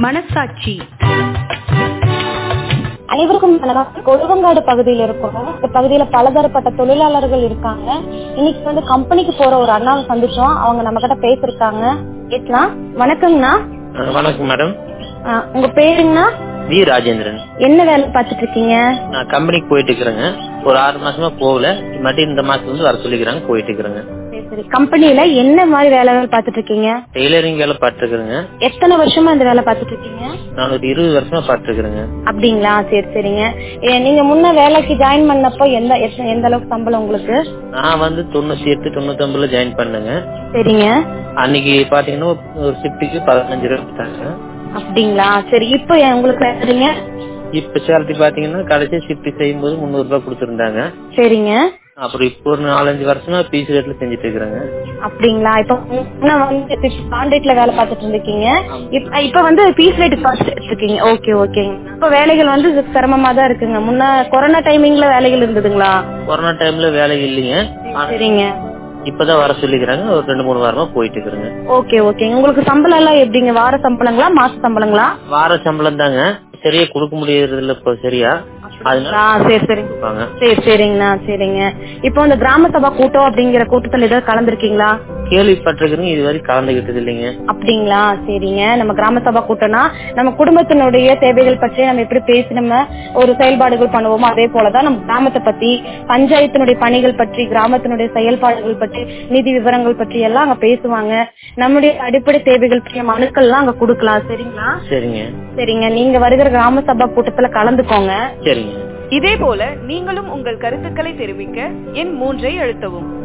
மனசாட்சி அனைவருக்கும் வணக்கம் கொழுவங்காடு பகுதியில் இருக்கோம் இந்த பகுதியில பலதரப்பட்ட தொழிலாளர்கள் இருக்காங்க இன்னைக்கு வந்து கம்பெனிக்கு போற ஒரு அண்ணாவை சந்திச்சோம் அவங்க நம்ம கிட்ட பேசிருக்காங்க கேட்கலாம் வணக்கங்கண்ணா ஆ, வணக்கம் மேடம் ஆ, உங்க பேருங்கண்ணா வி ராஜேந்திரன் என்ன வேலை பார்த்துட்டு இருக்கீங்க நான் கம்பெனிக்கு போயிட்டு இருக்கிறேங்க ஒரு ஆறு மாசமா போகல மறுபடியும் இந்த மாசத்துல இருந்து வர சொல்லிக்கிறாங்க போயிட்டு இருக்கிறேங்க சரி சரி கம்பெனில என்ன மாதிரி வேலைகள் பார்த்துட்டு இருக்கீங்க டெய்லரிங் வேலை பார்த்துருக்குறேங்க எத்தனை வருஷமா இந்த வேலை பார்த்துட்டு இருக்கீங்க நான் ஒரு இருபது வருஷமா பார்த்துருக்குறேங்க அப்படிங்களா சரி சரிங்க ஏ, நீங்க முன்ன வேலைக்கு ஜாயின் பண்ணப்போ எந்த எத்த- எந்த அளவுக்கு சம்பளம் உங்களுக்கு நான் வந்து தொண்ணூத்தி எட்டு தொண்ணூத்தி ஒன்பதுல ஜாயின் பண்ணேங்க சரிங்க அன்னைக்கு பாத்தீங்கன்னா ஒரு ஷிஃப்ட்டுக்கு பதினஞ்சு ரூபா கொடுத்தாங்க அப்படிங்களா சரி இப்போ ஏன் உங்களுக்கு வேலைங்க இப்ப சேலரி பாத்தீங்கன்னா கடைசி ஷிஃப்ட் செய்யும் போது முந்நூறு ரூபாய் கொடுத்துருந்தாங்க சரிங்க அப்புறம் இப்போ ஒரு நாலஞ்சு வருஷமா பீஸ் ரேட்ல செஞ்சுட்டு இருக்கிறேங்க அப்படிங்களா இப்ப முன்ன வந்து கான்ட்ராக்ட்ல வேலை பார்த்துட்டு இருந்திருக்கீங்க இப்ப இப்ப வந்து பீஸ் ரேட் பார்த்துட்டு இருக்கீங்க ஓகே ஓகேங்க இப்ப வேலைகள் வந்து சிரமமா தான் இருக்குங்க முன்ன கொரோனா டைமிங்ல வேலைகள் இருந்ததுங்களா கொரோனா டைம்ல வேலை இல்லைங்க ஆனா சரிங்க இப்பதான் வர சொல்லிக்கிறாங்க ஒரு ரெண்டு மூணு வாரமா போயிட்டு இருக்கிறேங்க ஓகே ஓகேங்க உங்களுக்கு சம்பளம் எல்லாம் எப்படிங்க வார சம்பளங்களா மாச சம்பளங்களா வார சம்பளம் தாங்க சரியா கொடுக்க முடியறது இல்ல இப்போ சரியா அதனால ஆ சரி சரி கொடுப்பாங்க சரி சரிங்கண்ணா சரிங்க இப்போ இந்த கிராம சபா கூட்டம் அப்படிங்கிற கூட்டத்துல ஏதாவது கலந்துருக்கீங்களா கேள்விப்பட்டிருக்கிறேங்க இது வரை கலந்துகிட்டது இல்லைங்க அப்படிங்களா சரிங்க நம்ம கிராம சபா கூட்டம்னா நம்ம குடும்பத்தினுடைய தேவைகள் பற்றி நம்ம எப்படி பேசி நம்ம ஒரு செயல்பாடுகள் பண்ணுவோமோ அதே போலதான் நம்ம கிராமத்தை பத்தி பஞ்சாயத்தினுடைய பணிகள் பற்றி கிராமத்தினுடைய செயல்பாடுகள் பற்றி நிதி விவரங்கள் பற்றி எல்லாம் அங்க பேசுவாங்க நம்முடைய அடிப்படை தேவைகள் பற்றிய மனுக்கள் எல்லாம் அங்க கொடுக்கலாம் சரிங்களா சரிங்க சரிங்க நீங்க வருகிற கிராம சபா கூட்டத்துல கலந்துக்கோங்க சரிங்க இதே போல நீங்களும் உங்கள் கருத்துக்களை தெரிவிக்க எண் மூன்றை அழுத்தவும்